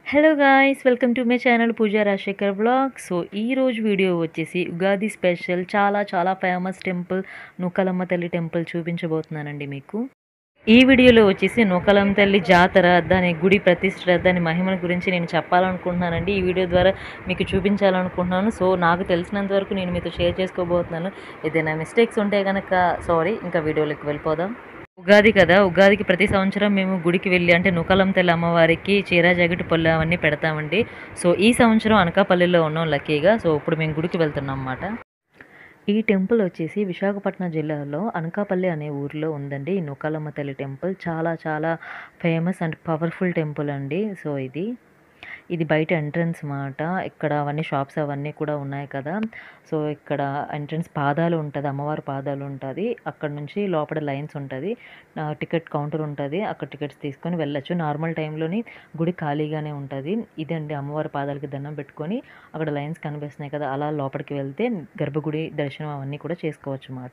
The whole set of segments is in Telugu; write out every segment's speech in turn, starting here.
hello guys welcome to my channel Pooja Rajasekhar blog so ఈ రోజు వీడియో వచ్చేసి ఉగాది స్పెషల్ చాలా చాలా ఫేమస్ టెంపుల్ నూకలమ్మ తల్లి టెంపుల్ చూపించబోతున్నానండి మీకు ఈ వీడియోలో వచ్చేసి నూకలమ్మ తల్లి జాతర దాని గుడి ప్రతిష్ట దాని మహిమల గురించి నేను చెప్పాలనుకుంటున్నానండి ఈ వీడియో ద్వారా మీకు చూపించాలనుకుంటున్నాను సో నాకు తెలిసినంత వరకు నేను మీతో షేర్ చేసుకోబోతున్నాను ఏదైనా మిస్టేక్స్ ఉంటే కనుక సారీ ఇంకా వీడియోలోకి వెళ్ళిపోదాం ఉగాది కదా ఉగాదికి ప్రతి సంవత్సరం మేము గుడికి వెళ్ళి అంటే నూకలం తల్లి అమ్మవారికి చీర జాకెట్ పళ్ళు అవన్నీ పెడతామండి సో ఈ సంవత్సరం అనకాపల్లిలో ఉన్నాం లక్కీగా సో ఇప్పుడు మేము గుడికి వెళ్తున్నాం అన్నమాట ఈ టెంపుల్ వచ్చేసి విశాఖపట్నం జిల్లాలో అనకాపల్లి అనే ఊరిలో ఉందండి ఈ నూకాలమ్మ తల్లి టెంపుల్ చాలా చాలా ఫేమస్ అండ్ పవర్ఫుల్ టెంపుల్ అండి సో ఇది ఇది బయట ఎంట్రన్స్ మాట ఇక్కడ అవన్నీ షాప్స్ అవన్నీ కూడా ఉన్నాయి కదా సో ఇక్కడ ఎంట్రన్స్ పాదాలు ఉంటుంది అమ్మవారి పాదాలు ఉంటుంది అక్కడ నుంచి లోపల లైన్స్ ఉంటుంది టికెట్ కౌంటర్ ఉంటుంది అక్కడ టికెట్స్ తీసుకొని వెళ్ళొచ్చు నార్మల్ టైంలోని గుడి ఖాళీగానే ఉంటుంది ఇదండి అమ్మవారి పాదాలకి దండం పెట్టుకొని అక్కడ లైన్స్ కనిపిస్తున్నాయి కదా అలా లోపలికి వెళ్తే గర్భగుడి దర్శనం అవన్నీ కూడా చేసుకోవచ్చు అన్నమాట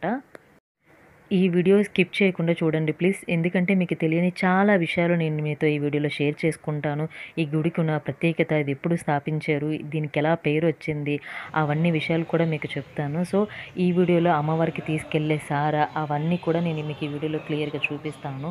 ఈ వీడియో స్కిప్ చేయకుండా చూడండి ప్లీజ్ ఎందుకంటే మీకు తెలియని చాలా విషయాలు నేను మీతో ఈ వీడియోలో షేర్ చేసుకుంటాను ఈ గుడికి ఉన్న ప్రత్యేకత ఇది ఎప్పుడు స్థాపించారు దీనికి ఎలా పేరు వచ్చింది అవన్నీ విషయాలు కూడా మీకు చెప్తాను సో ఈ వీడియోలో అమ్మవారికి తీసుకెళ్లే సారా అవన్నీ కూడా నేను మీకు ఈ వీడియోలో క్లియర్గా చూపిస్తాను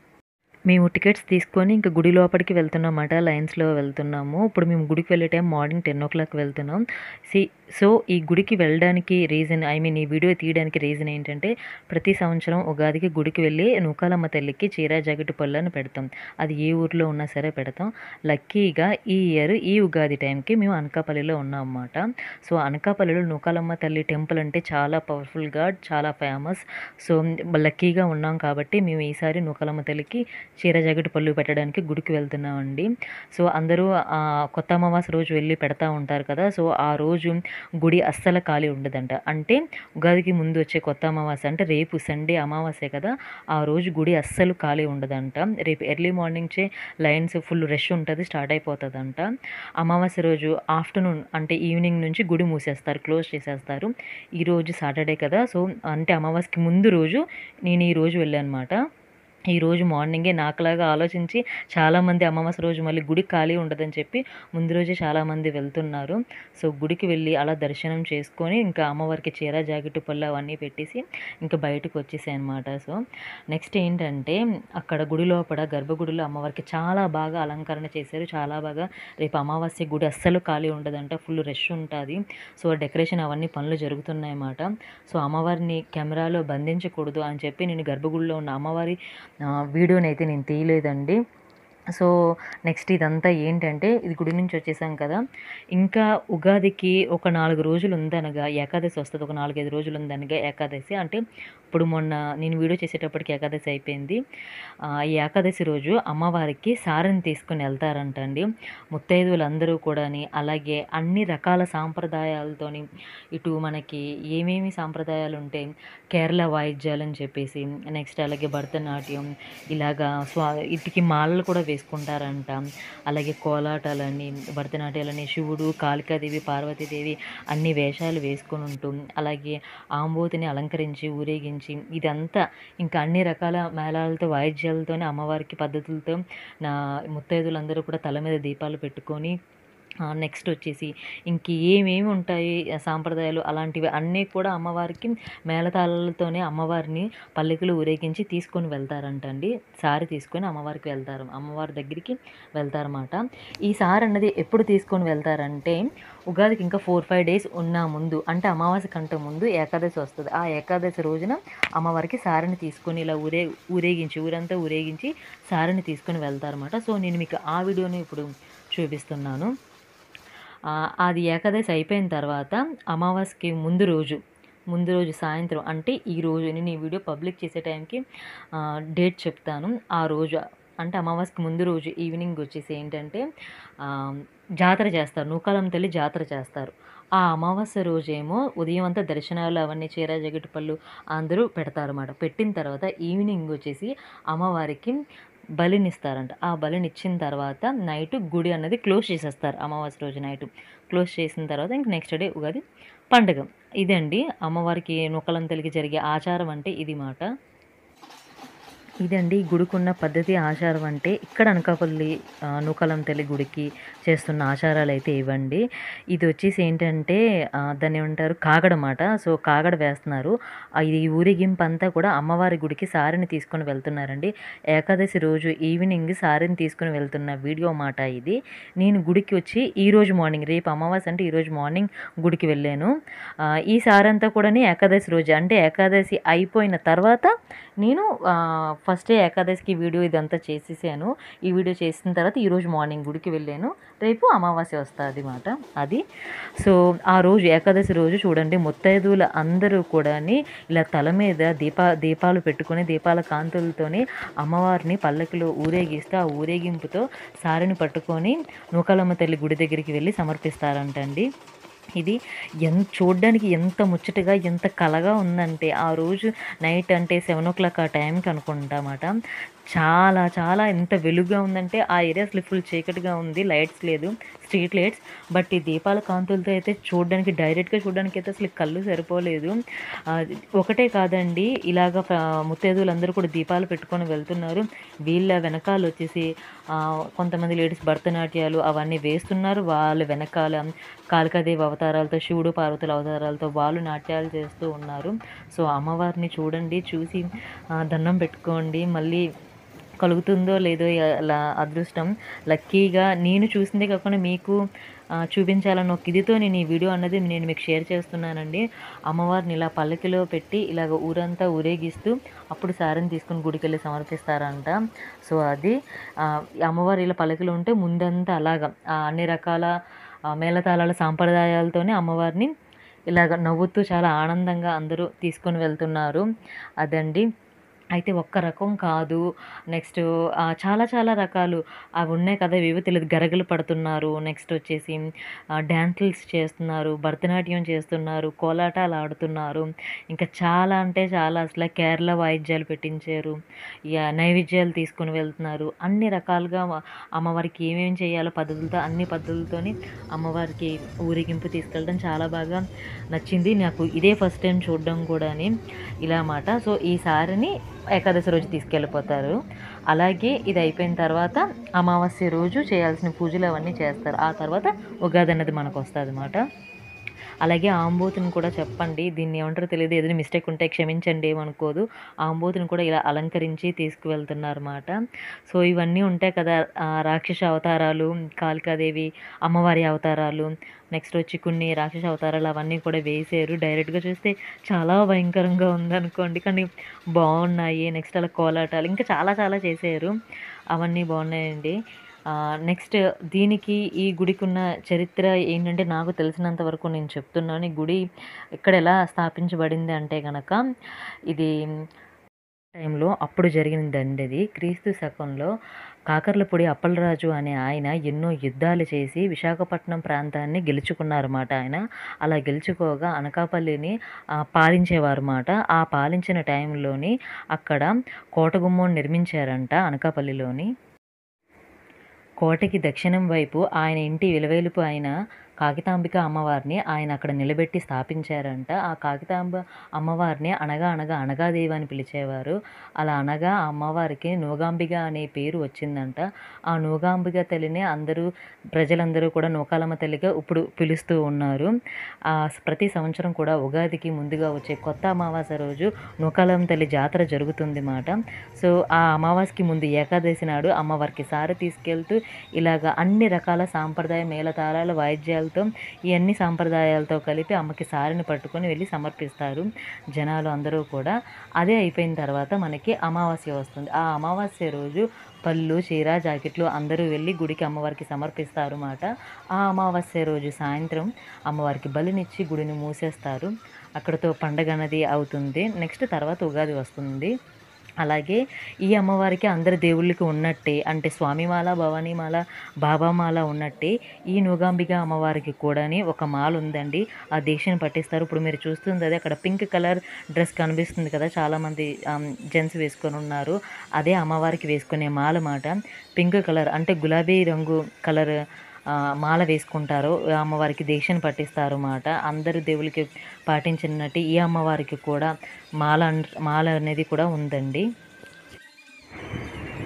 మేము టికెట్స్ తీసుకొని ఇంకా గుడి లోపలికి వెళ్తున్నామాట లైన్స్లో వెళ్తున్నాము ఇప్పుడు మేము గుడికి వెళ్ళే time morning ten o'clock వెళ్తున్నాం సి సో ఈ గుడికి వెళ్ళడానికి రీజన్ ఐ మీన్ ఈ వీడియో తీయడానికి రీజన్ ఏంటంటే ప్రతి సంవత్సరం ఉగాదికి గుడికి వెళ్ళి నూకాలమ్మ తల్లికి చీర జాకెట్ పళ్ళని పెడతాం అది ఏ ఊర్లో ఉన్నా సరే పెడతాం లక్కీగా ఈ ఇయర్ ఈ ఉగాది టైంకి మేము అనకాపల్లిలో ఉన్నాం అన్నమాట సో అనకాపల్లిలో నూకాలమ్మ తల్లి టెంపుల్ అంటే చాలా పవర్ఫుల్గా చాలా ఫేమస్ సో లక్కీగా ఉన్నాం కాబట్టి మేము ఈసారి నూకాలమ్మ తల్లికి చీర జాకెట్ పళ్ళు పెట్టడానికి గుడికి వెళ్తున్నామండి సో అందరూ కొత్త అమావాస రోజు వెళ్ళి పెడతా ఉంటారు కదా సో ఆ రోజు గుడి అస్సలు ఖాళీ ఉండదంట అంటే ఉగాదికి ముందు వచ్చే కొత్త అమావాస అంటే రేపు సండే అమావాసే కదా ఆ రోజు గుడి అస్సలు ఖాళీ ఉండదంట రేపు ఎర్లీ మార్నింగ్చే లైన్స్ ఫుల్ రష్ ఉంటుంది స్టార్ట్ అయిపోతుందంట అమావాస్య రోజు ఆఫ్టర్నూన్ అంటే ఈవినింగ్ నుంచి గుడి మూసేస్తారు క్లోజ్ చేసేస్తారు ఈ రోజు సాటర్డే కదా సో అంటే అమావాస్యకి ముందు రోజు నేను ఈ రోజు వెళ్ళాను అనమాట ఈరోజు మార్నింగే నాకులాగా ఆలోచించి చాలామంది అమావాస్య రోజు మళ్ళీ గుడి ఖాళీ ఉండదని చెప్పి ముందు రోజే చాలామంది వెళ్తున్నారు సో గుడికి వెళ్ళి అలా దర్శనం చేసుకొని ఇంకా అమ్మవారికి చీర జాకెట్ పళ్ళు అవన్నీ పెట్టేసి ఇంకా బయటకు వచ్చేసాయి అనమాట సో నెక్స్ట్ ఏంటంటే అక్కడ గుడి లోపల గర్భగుడిలో అమ్మవారికి చాలా బాగా అలంకరణ చేశారు చాలా బాగా రేపు అమావాస్య గుడి అస్సలు ఖాళీ ఉండదంట ఫుల్ రష్ ఉంటుంది సో డెకరేషన్ అవన్నీ పనులు జరుగుతున్నాయి అన్నమాట సో అమ్మవారిని కెమెరాలో బంధించకూడదు అని చెప్పి నేను గర్భగుడిలో ఉన్న అమ్మవారి వీడియోని అయితే నేను తీయలేదండి సో నెక్స్ట్ ఇదంతా ఏంటంటే ఇది గుడి నుంచి వచ్చేసాం కదా ఇంకా ఉగాదికి ఒక నాలుగు రోజులు ఉందనగా ఏకాదశి వస్తుంది ఒక నాలుగైదు రోజులు ఉందనగా ఏకాదశి అంటే ఇప్పుడు మొన్న నేను వీడియో చేసేటప్పటికి ఏకాదశి అయిపోయింది ఈ ఏకాదశి రోజు అమ్మవారికి సారని తీసుకుని వెళ్తారంటండి ముత్తైదువులు అందరూ కూడాని అలాగే అన్ని రకాల సాంప్రదాయాలతోని ఇటు మనకి ఏమేమి సాంప్రదాయాలు ఉంటాయి కేరళ వాయిద్యాలు అని చెప్పేసి నెక్స్ట్ అలాగే భరతనాట్యం ఇలాగా స్వా ఇటుకి మాలలు కూడా వేసుకుంటారంట అలాగే కోలాటాలని భరతనాట్యాలని శివుడు కాళికాదేవి పార్వతీదేవి అన్ని వేషాలు వేసుకొని ఉంటూ అలాగే ఆంబోతిని అలంకరించి ఊరేగించి ఇదంతా ఇంకా అన్ని రకాల మేళాలతో వాయిద్యాలతోనే అమ్మవారికి పద్ధతులతో నా ముత్తైదులందరూ కూడా తల మీద దీపాలు పెట్టుకొని నెక్స్ట్ వచ్చేసి ఇంక ఏమేమి ఉంటాయి సాంప్రదాయాలు అలాంటివి అన్నీ కూడా అమ్మవారికి మేళతాళాలతోనే అమ్మవారిని పల్లెకులు ఊరేగించి తీసుకొని వెళ్తారంటండి సారి తీసుకొని అమ్మవారికి వెళ్తారు అమ్మవారి దగ్గరికి వెళ్తారన్నమాట ఈ సారి అన్నది ఎప్పుడు తీసుకొని వెళ్తారంటే ఉగాదికి ఇంకా ఫోర్ ఫైవ్ డేస్ ఉన్న ముందు అంటే అమావాస్య కంటే ముందు ఏకాదశి వస్తుంది ఆ ఏకాదశి రోజున అమ్మవారికి సారిని తీసుకొని ఇలా ఊరే ఊరేగించి ఊరంతా ఊరేగించి సారిని తీసుకొని వెళ్తారన్నమాట సో నేను మీకు ఆ వీడియోని ఇప్పుడు చూపిస్తున్నాను అది ఏకాదశి అయిపోయిన తర్వాత అమావాస్యకి ముందు రోజు ముందు రోజు సాయంత్రం అంటే ఈ రోజు నేను ఈ వీడియో పబ్లిక్ చేసే టైంకి డేట్ చెప్తాను ఆ రోజు అంటే అమావాస్యకి ముందు రోజు ఈవినింగ్ వచ్చేసి ఏంటంటే జాతర చేస్తారు నూకాలం తల్లి జాతర చేస్తారు ఆ అమావాస్య రోజేమో ఉదయం అంతా దర్శనాలు అవన్నీ చీర జగటి పళ్ళు అందరూ పెడతారన్నమాట పెట్టిన తర్వాత ఈవినింగ్ వచ్చేసి అమ్మవారికి బలినిస్తారంట ఆ బలిని ఇచ్చిన తర్వాత నైట్ గుడి అన్నది క్లోజ్ చేసేస్తారు అమావాస్య రోజు నైట్ క్లోజ్ చేసిన తర్వాత ఇంక నెక్స్ట్ డే ఉగాది పండుగ ఇదండి అమ్మవారికి నూకలం తల్లికి జరిగే ఆచారం అంటే ఇది మాట ఇదండి గుడికున్న పద్ధతి ఆచారం అంటే ఇక్కడ అనకాపల్లి ఆ, నూకాలం తల్లి గుడికి చేస్తున్న ఆచారాలు అయితే ఇవ్వండి ఇది వచ్చేసి ఏంటంటే ఆ, దాన్ని ఏమంటారు కాగడమాట సో కాగడ వేస్తున్నారు ఆ, ఇది ఊరేగింపు అంతా కూడా అమ్మవారి గుడికి సారిని తీసుకొని వెళ్తున్నారండి ఏకాదశి రోజు ఈవినింగ్ సారిని తీసుకొని వెళ్తున్న వీడియో మాట ఇది నేను గుడికి వచ్చి ఈ రోజు మార్నింగ్ రేపు అమావాస్య అంటే ఈరోజు మార్నింగ్ గుడికి వెళ్ళాను ఆ, ఈ సారంతా కూడా ఏకాదశి రోజు అంటే ఏకాదశి అయిపోయిన తర్వాత నేను ఆ, ఫస్టే ఏకాదశికి వీడియో ఇదంతా చేసేసాను ఈ వీడియో చేసిన తర్వాత ఈరోజు మార్నింగ్ గుడికి వెళ్ళాను రేపు అమావాస్య వస్తుంది మాట అది సో ఆ రోజు ఏకాదశి రోజు చూడండి ముత్తైదువుల అందరూ కూడా ఇలా తల మీద దీపా దీపాలు పెట్టుకొని దీపాల కాంతులతోని అమ్మవారిని పల్లకిలో ఊరేగిస్తూ ఆ ఊరేగింపుతో సారిని పట్టుకొని నూకాలమ్మ తల్లి గుడి దగ్గరికి వెళ్ళి సమర్పిస్తారంటండి ఇది ఎంత చూడడానికి ఎంత ముచ్చటగా ఎంత కలగా ఉందంటే ఆ రోజు నైట్ అంటే సెవెన్ ఓ క్లాక్ ఆ టైంకి అనుకుంటామాట చాలా చాలా ఎంత వెలుగుగా ఉందంటే ఆ ఏరియా అసలు ఫుల్ చీకటిగా ఉంది లైట్స్ లేదు స్ట్రీట్ లైట్స్ బట్ ఈ దీపాల కాంతులతో అయితే చూడడానికి డైరెక్ట్గా చూడడానికి అయితే అసలు కళ్ళు సరిపోలేదు ఆ, ఒకటే కాదండి ఇలాగ ఫ- ముత్తైదువులందరూ కూడా దీపాలు పెట్టుకొని వెళ్తున్నారు వీళ్ళ వెనకాల వచ్చేసి ఆ, కొంతమంది లేడీస్ భరతనాట్యాలు అవన్నీ వేస్తున్నారు వాళ్ళ వెనకాల కాళికాదేవి అవతారాలతో శివుడు పార్వతుల అవతారాలతో వాళ్ళు నాట్యాలు చేస్తూ ఉన్నారు సో అమ్మవారిని చూడండి చూసి ఆ, దండం పెట్టుకోండి మళ్ళీ కలుగుతుందో లేదో అలా అదృష్టం లక్కీగా నేను చూసిందే కాకుండా మీకు ఆ, చూపించాలన్న ఒక ఇదితో నేను ఈ వీడియో అన్నది నేను మీకు షేర్ చేస్తున్నానండి అమ్మవారిని ఇలా పల్లకిలో పెట్టి ఇలాగ ఊరంతా ఊరేగిస్తూ అప్పుడు సారిని తీసుకుని గుడికి వెళ్ళి సమర్పిస్తారంట సో అది ఆ, ఈ అమ్మవారు ఇలా పల్లకిలో ఉంటే ముందంతా అలాగా ఆ, అన్ని రకాల ఆ, మేళతాళాల సాంప్రదాయాలతోనే అమ్మవారిని ఇలాగ నవ్వుతూ చాలా ఆనందంగా అందరూ తీసుకొని వెళ్తున్నారు అదండి అయితే ఒక్క రకం కాదు నెక్స్ట్ చాలా చాలా రకాలు అవి ఉన్నాయి కదా ఇవి తెలియదు గరగలు పడుతున్నారు నెక్స్ట్ వచ్చేసి డ్యాన్సులు చేస్తున్నారు భరతనాట్యం చేస్తున్నారు కోలాటాలు ఆడుతున్నారు ఇంకా చాలా అంటే చాలా అసలు కేరళ వాయిద్యాలు పెట్టించారు ఇక నైవేద్యాలు తీసుకొని వెళ్తున్నారు అన్ని రకాలుగా మ- అమ్మవారికి ఏమేమి చేయాలో పద్ధతులతో అన్ని పద్ధతులతోని అమ్మవారికి ఊరేగింపు తీసుకెళ్ళడం చాలా బాగా నచ్చింది నాకు ఇదే ఫస్ట్ టైం చూడడం కూడాని ఇలా మాట సో ఈ సారిని ఏకాదశి రోజు తీసుకెళ్ళిపోతారు అలాగే ఇది అయిపోయిన తర్వాత అమావాస్య రోజు చేయాల్సిన పూజలు అవన్నీ చేస్తారు ఆ తర్వాత ఉగాది అన్నది మనకు వస్తుంది అన్నమాట అలాగే ఆంబోతుని కూడా చెప్పండి దీన్ని ఏమంటారో తెలియదు ఏదైనా మిస్టేక్ ఉంటే క్షమించండి ఏమనుకోదు ఆంబోతుని కూడా ఇలా అలంకరించి తీసుకువెళ్తున్నారన్నమాట సో ఇవన్నీ ఉంటాయి కదా ఆ, రాక్షస అవతారాలు కాళికాదేవి అమ్మవారి అవతారాలు నెక్స్ట్ వచ్చి కొన్ని రాక్షస అవతారాలు అవన్నీ కూడా వేసారు డైరెక్ట్గా చూస్తే చాలా భయంకరంగా ఉందనుకోండి కానీ బాగున్నాయి నెక్స్ట్ అలా కోలాటాలు ఇంకా చాలా చాలా చేశారు అవన్నీ బాగున్నాయండి నెక్స్ట్ దీనికి ఈ గుడికి ఉన్న చరిత్ర ఏంటంటే నాకు తెలిసినంత వరకు నేను చెప్తున్నాను ఈ గుడి ఇక్కడ ఎలా స్థాపించబడింది అంటే కనుక ఇది టైంలో అప్పుడు జరిగిందండి అది క్రీస్తు శకంలో కాకర్లపూడి అప్పలరాజు అనే ఆయన ఎన్నో యుద్ధాలు చేసి విశాఖపట్నం ప్రాంతాన్ని గెలుచుకున్నారన్నమాట ఆయన అలా గెలుచుకోగా అనకాపల్లిని ఆ, పాలించేవారన్నమాట ఆ పాలించిన టైంలోని అక్కడ కోటగుమ్మం నిర్మించారంట అనకాపల్లిలోని కోటకి దక్షిణం వైపు ఆయన ఇంటి విలువైలుపు అయిన కాకితాంబిక అమ్మవారిని ఆయన అక్కడ నిలబెట్టి స్థాపించారంట ఆ కాకితాంబ అమ్మవారిని అనగా అనగా అనగాదేవి అని పిలిచేవారు అలా అనగా ఆ అమ్మవారికి నూగాంబిక అనే పేరు వచ్చిందంట ఆ నూగాంబిక తల్లిని అందరూ ప్రజలందరూ కూడా నూకాలమ్మ తల్లిగా ఇప్పుడు పిలుస్తూ ఉన్నారు ఆ స- ప్రతి సంవత్సరం కూడా ఉగాదికి ముందుగా వచ్చే కొత్త అమావాస్య రోజు నూకాలమ్మ తల్లి జాతర జరుగుతుంది మాట సో ఆ అమావాస్యకి ముందు ఏకాదశి నాడు అమ్మవారికి సారి తీసుకెళ్తూ ఇలాగ అన్ని రకాల సాంప్రదాయ మేళతాళాల వాయిద్యాలతో ఈ అన్ని సాంప్రదాయాలతో కలిపి అమ్మకి సారిని పట్టుకొని వెళ్ళి సమర్పిస్తారు జనాలు అందరూ కూడా అదే అయిపోయిన తర్వాత మనకి అమావాస్య వస్తుంది ఆ అమావాస్య రోజు పళ్ళు చీర జాకెట్లు అందరూ వెళ్ళి గుడికి అమ్మవారికి సమర్పిస్తారు మాట ఆ అమావాస్య రోజు సాయంత్రం అమ్మవారికి బలినిచ్చి గుడిని మూసేస్తారు అక్కడతో పండగ అనేది అవుతుంది నెక్స్ట్ తర్వాత ఉగాది వస్తుంది అలాగే ఈ అమ్మవారికి అందరి దేవుళ్ళకి ఉన్నట్టే అంటే స్వామిమాల భవానీమాల బాబామాల ఉన్నట్టే ఈ నూగాంబిక అమ్మవారికి కూడాని ఒక మాల ఉందండి ఆ దీక్షను పట్టిస్తారు ఇప్పుడు మీరు చూస్తుంది అదే అక్కడ పింక్ కలర్ డ్రెస్ కనిపిస్తుంది కదా చాలామంది జెంట్స్ వేసుకొని ఉన్నారు అదే అమ్మవారికి వేసుకునే మాల మాట పింక్ కలర్ అంటే గులాబీ రంగు కలర్ ఆ, మాల వేసుకుంటారు ఆ అమ్మవారికి దీక్షను పట్టిస్తారు మాట అందరు దేవులకి పాటించినట్టు ఈ అమ్మవారికి కూడా మాల అన్- మాల అనేది కూడా ఉందండి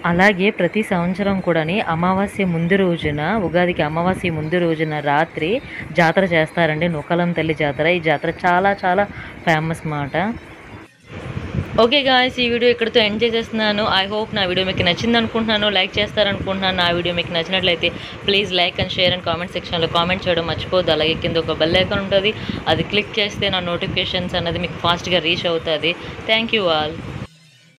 అలాగే ప్రతి సంవత్సరం కూడాని అమావాస్య ముందు రోజున ఉగాదికి అమావాస్య ముందు రోజున రాత్రి జాతర చేస్తారండి నూకలం తల్లి జాతర ఈ జాతర చాలా చాలా ఫేమస్ మాట ఓకే గాయస్ ఈ వీడియో ఇక్కడితో ఎండ్ చేసేస్తున్నాను ఐ హోప్ నా వీడియో మీకు నచ్చింది అనుకుంటున్నాను లైక్ చేస్తారనుకుంటున్నాను నా వీడియో మీకు నచ్చినట్లయితే please like and share and comment సెక్షన్లో కామెంట్ చేయడం మర్చిపోద్దు అలాగే కింద ఒక బెల్ ఐకాన్ ఉంటుంది అది క్లిక్ చేస్తే నా నోటిఫికేషన్స్ అన్నది మీకు ఫాస్ట్గా రీచ్ అవుతుంది థ్యాంక్ యూ ఆల్